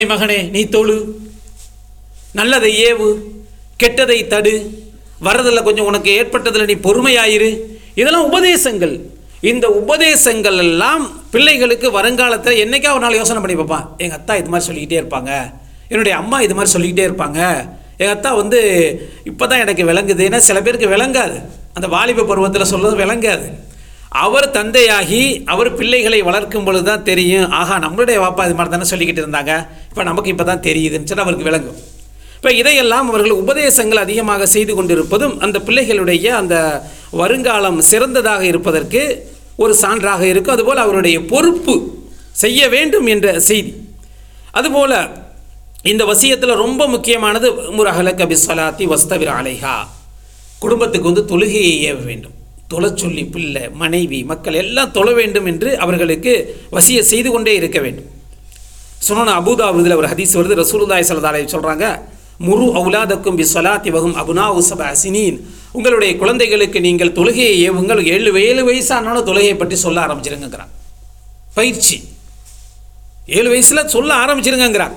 மகனே நீ தொழு நல்லதை ஏவு கெட்டதை தடு வரதில் கொஞ்சம் உனக்கு ஏற்பட்டதில் நீ பொறுமையாயிரு இதெல்லாம் உபதேசங்கள் இந்த உபதேசங்கள் எல்லாம் பிள்ளைகளுக்கு வருங்காலத்தில் என்னைக்கா ஒரு நாள் யோசனை பண்ணி பார்ப்பான் எங்கள் அத்தா இது மாதிரி சொல்லிக்கிட்டே இருப்பாங்க என்னுடைய அம்மா இது மாதிரி சொல்லிக்கிட்டே இருப்பாங்க எங்கள் அத்தா வந்து இப்போ தான் எனக்கு விளங்குது ஏன்னா சில பேருக்கு விளங்காது அந்த வாலிப பருவத்தில் சொல்றது விளங்காது அவர் தந்தையாகி அவர் பிள்ளைகளை வளர்க்கும் பொழுது தான் தெரியும் ஆஹா நம்மளுடைய வாப்பா இது மாதிரி தானே சொல்லிக்கிட்டு இருந்தாங்க இப்போ நமக்கு இப்போ தான் தெரியுதுன்னு சொல்லி அவருக்கு விளங்கும் இப்போ இதையெல்லாம் அவர்கள் உபதேசங்கள் அதிகமாக செய்து கொண்டிருப்பதும் அந்த பிள்ளைகளுடைய அந்த வருங்காலம் சிறந்ததாக இருப்பதற்கு ஒரு சான்றாக இருக்கும் அதுபோல் அவருடைய பொறுப்பு செய்ய வேண்டும் என்ற செய்தி அதுபோல் இந்த வசியத்தில் ரொம்ப முக்கியமானது முரஹலக் அபிஸ்வலாத்தி வஸ்தவிர அலைஹா குடும்பத்துக்கு வந்து தொழுகையை ஏவ வேண்டும் தொழ சொல்லி பிள்ளை மனைவி மக்கள் எல்லாம் தொழ வேண்டும் என்று அவர்களுக்கு வசிய செய்து கொண்டே இருக்க வேண்டும் சுனன அபுதாபுதில் ஒரு ஹதீஸ் வருது ரசூலுல்லாஹி ஸல்லல்லாஹு அலைஹி சொல்கிறாங்க முரு அவுலாதக்கும் பி சொலாத்தி வகும் அபுனா உசப அசினீன் உங்களுடைய குழந்தைகளுக்கு நீங்கள் தொழுகையை ஏவுங்கள் ஏழு ஏழு வயசானாலும் தொழுகையை பற்றி சொல்ல ஆரம்பிச்சிருங்கிறான் பயிற்சி ஏழு வயசில் சொல்ல ஆரம்பிச்சிருங்கிறான்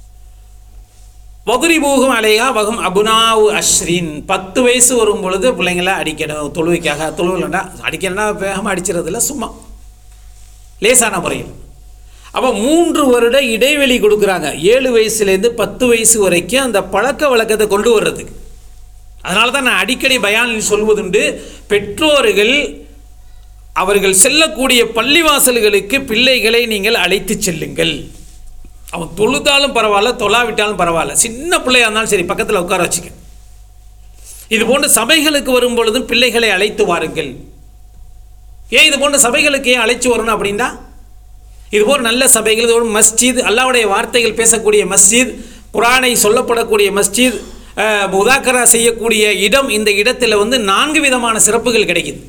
வகுரிபூகம் அலையா வகும் அபுனாவு அஸ்ரின் பத்து வயசு வரும் பொழுது பிள்ளைங்கள அடிக்கணும் தொழுவைக்காக தொழுவில்னா அடிக்கணும்னா வேகமாக அடிச்சிடறதில்ல சும்மா லேசான முறையில் அப்போ மூன்று வருட இடைவெளி கொடுக்குறாங்க ஏழு வயசுலேருந்து பத்து வயசு வரைக்கும் அந்த பழக்க வழக்கத்தை கொண்டு வர்றதுக்கு அதனால தான் நான் அடிக்கடி பயானில் சொல்வதுண்டு பெற்றோர்கள் அவர்கள் செல்லக்கூடிய பள்ளிவாசல்களுக்கு பிள்ளைகளை நீங்கள் அழைத்து செல்லுங்கள் அவன் தொழுதாலும் பரவாயில்ல தொழாவிட்டாலும் பரவாயில்ல சின்ன பிள்ளையா இருந்தாலும் சரி பக்கத்தில் உட்கார வச்சுக்க இது போன்ற சபைகளுக்கு வரும் பொழுதும் பிள்ளைகளை அழைத்து வாருங்கள் ஏன் இது போன்ற சபைகளுக்கு ஏன் அழைச்சு வரணும் அப்படின்னா இது போன்ற நல்ல சபைகள் இது ஒரு மஸ்ஜித் அல்லாவுடைய வார்த்தைகள் பேசக்கூடிய மஸ்ஜித் குரானை சொல்லப்படக்கூடிய மஸ்ஜித் அஹ், முதாக்கரா செய்யக்கூடிய இடம் இந்த இடத்துல வந்து நான்கு விதமான சிறப்புகள் கிடைக்குது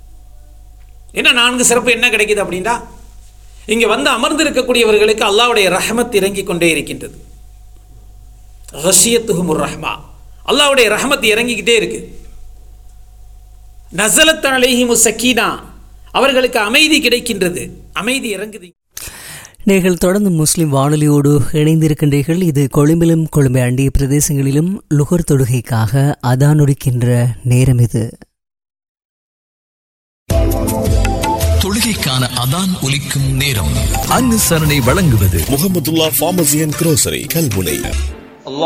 என்ன நான்கு சிறப்பு என்ன கிடைக்குது அப்படின்னா இங்கே வந்து அமர்ந்திருக்கக்கூடியவர்களுக்கு அல்லாவுடைய ரஹமத் இறங்கி கொண்டே இருக்கின்றது ரஷியத்துஹுமுர் ரஹ்மா அல்லாவுடைய ரஹமத் இறங்கிக்கிட்டே இருக்கு நசலத் அலைஹிமு சக்கீனா அவர்களுக்கு அமைதி கிடைக்கின்றது அமைதி இறங்குது நீங்கள் தொடர்ந்து முஸ்லிம் வானொலியோடு இணைந்திருக்கின்றீர்கள் இது கொழும்பிலும் கொழும்பை அண்டிய பிரதேசங்களிலும் லுகர் தொழுகைக்காக அதானொடுக்கின்ற நேரம் இது தொழுகைக்கான அதான் ஒலிக்கும் நேரம் அனுசரணை வழங்குவது Mohamedulla pharmacy and grocery Kalmunai